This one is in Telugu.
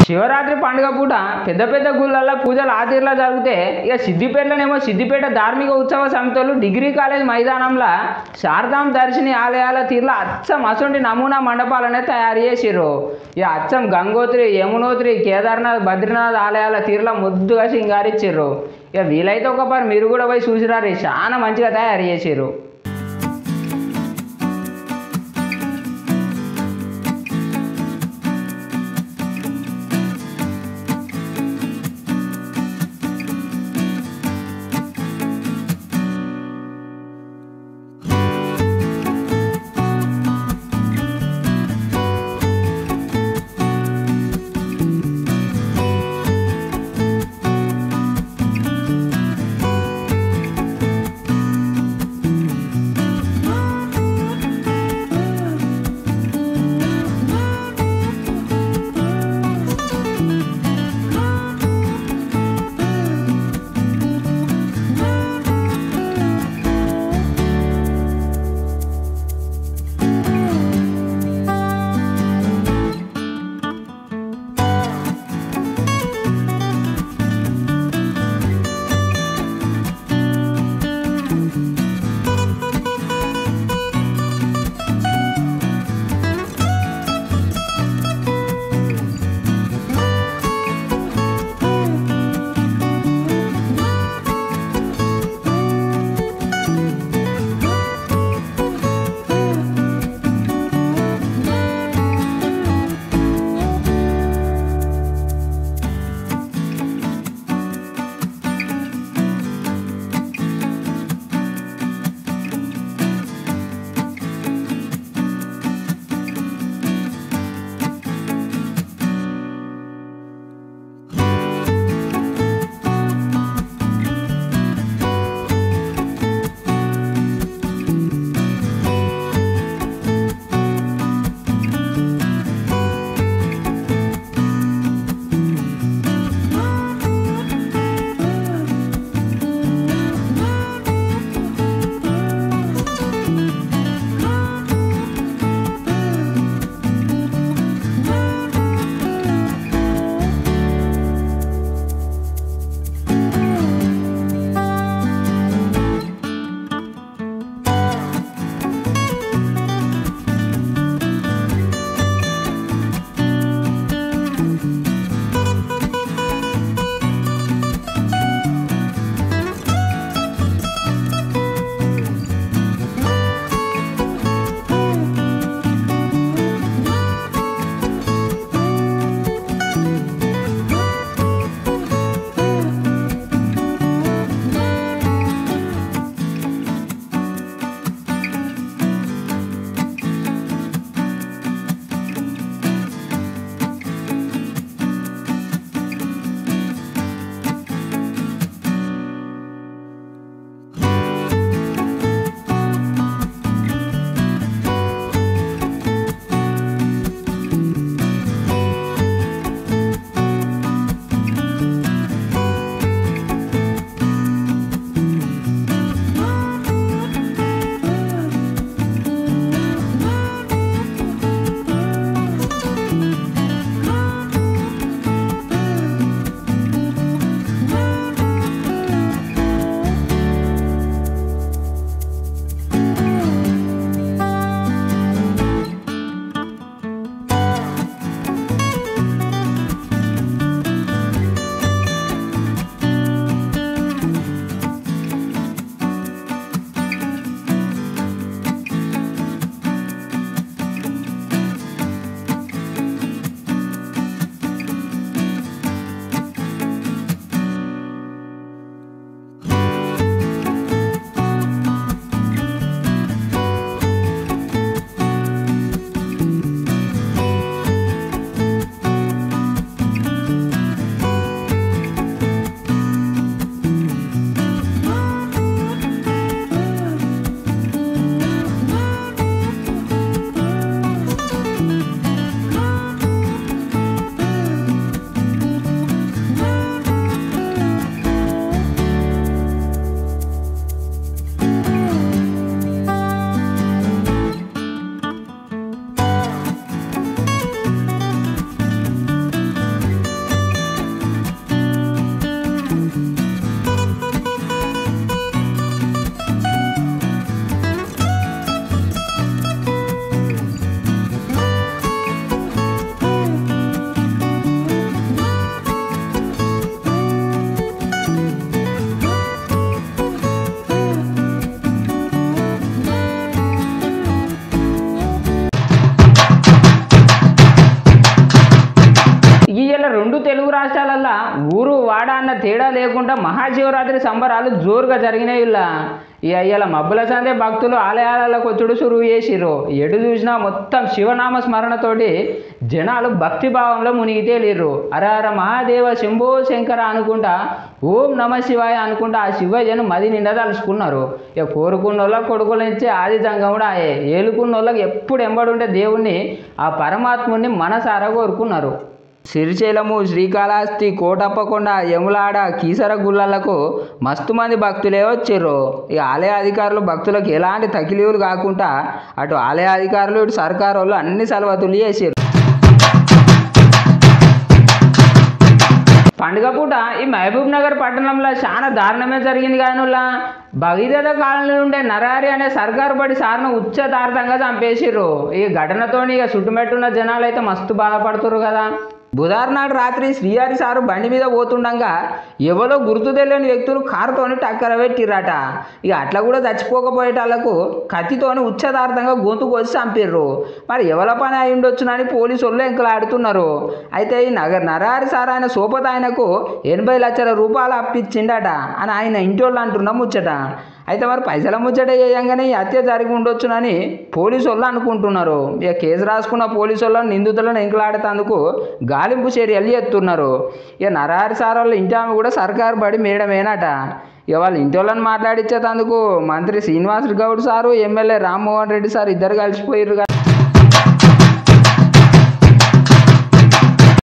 శివరాత్రి పండుగ పూట పెద్ద పెద్ద గుళ్ళల్లో పూజలు ఆతిర్లా జరిగితే ఇక సిద్దిపేటలోనేమో సిద్దిపేట ధార్మిక ఉత్సవ సమితులు డిగ్రీ కాలేజ్ మైదానంలో శారదాం దర్శిని ఆలయాల తీర్ల అచ్చం అసొంటి నమూనా మండపాలనే తయారు చేసిర్రు ఇక అచ్చం గంగోత్రి యమునోత్రి కేదార్నాథ్ బద్రీనాథ్ ఆలయాల తీర్ల ముద్దుగా సింగారిచ్చిర్రు ఇక వీలైతే ఒక పని మీరు కూడా పోయి చూసిరారు చాలా మంచిగా తయారు చేసిర్రు రెండు తెలుగు రాష్ట్రాలల్లో ఊరు వాడ అన్న తేడా లేకుండా మహాశివరాత్రి సంబరాలు జోరుగా జరిగినాయి ఇలా ఈ అయ్యాల మబ్బుల సందే భక్తులు ఆలయాలకు వచ్చుడు సురువు చేసిర్రు ఎటు చూసినా మొత్తం శివనామ స్మరణతోటి జనాలు భక్తి భావంలో మునిగి తేలిర్రు అర అర మహాదేవ శంభో శంకర అనుకుంటా ఓం నమ శివాయ అనుకుంటా ఆ శివయ్యను మది నిండా తలుచుకున్నారు ఇక కోరుకున్న వాళ్ళకి కొడుకులనిచ్చే ఆది జంగముడు ఆయే ఏలుకున్న వాళ్ళకి ఎప్పుడు ఎంబడుంటే దేవుణ్ణి ఆ పరమాత్ముని మనసారా కోరుకున్నారు శ్రీశైలము శ్రీకాళహస్తి కోటప్పకొండ యములాడ కీసర గుళ్ళలకు మస్తు మంది భక్తులే వచ్చిర్రు ఈ ఆలయ అధికారులు భక్తులకు ఎలాంటి తకిలీవులు కాకుండా అటు ఆలయ అధికారులు ఇటు సర్కారు వాళ్ళు అన్ని సలవతులు చేసిర్రు పండుగ పూట ఈ మహబూబ్ నగర్ పట్టణంలో చాలా దారుణమే జరిగింది కానీ భగీరథ కాలనీలో ఉండే నరారి అనే సర్కారు బడి సార్ను ఉచ్చతార్థంగా చంపేసిర్రు ఈ ఘటనతో ఇక చుట్టుమెట్టున్న జనాలు అయితే మస్తు బాధపడుతుర్రు కదా బుధవారం నాడు రాత్రి శ్రీహరి సారు బండి మీద పోతుండగా ఎవరో గుర్తు తెలియని వ్యక్తులు కారుతోని టక్కర పెట్టిర్రట ఇక అట్లా కూడా చచ్చిపోకపోయేటాళ్లకు కత్తితోని ఉచ్చదార్థంగా గొంతు కోసి చంపిర్రు మరి ఎవరి పని అయి ఉండొచ్చునని పోలీసు వాళ్ళు ఎంకలాడుతున్నారు అయితే ఈ నగర్ నరహరి సార్ ఆయన సోపత ఆయనకు ఎనభై లక్షల రూపాయలు అప్పించిండట అని ఆయన ఇంటి వాళ్ళు అంటున్న ముచ్చట అయితే మరి పైసల ముచ్చట చేయంగానే ఈ హత్య జరిగి ఉండొచ్చునని పోలీసు వాళ్ళు అనుకుంటున్నారు ఇక కేసు రాసుకున్న పోలీసు వాళ్ళని నిందితులను ఎంకలాడేందుకు గాలింపు చర్యలు ఎత్తున్నారు ఇక నరహరి సార్ వాళ్ళ ఇంటి ఆమె కూడా సర్కారు బడి మేడమేనట ఇక వాళ్ళ ఇంటి వాళ్ళని మాట్లాడించేందుకు మంత్రి Srinivas Goud sir MLA Rammohan Reddy sir ఇద్దరు కలిసిపోయారు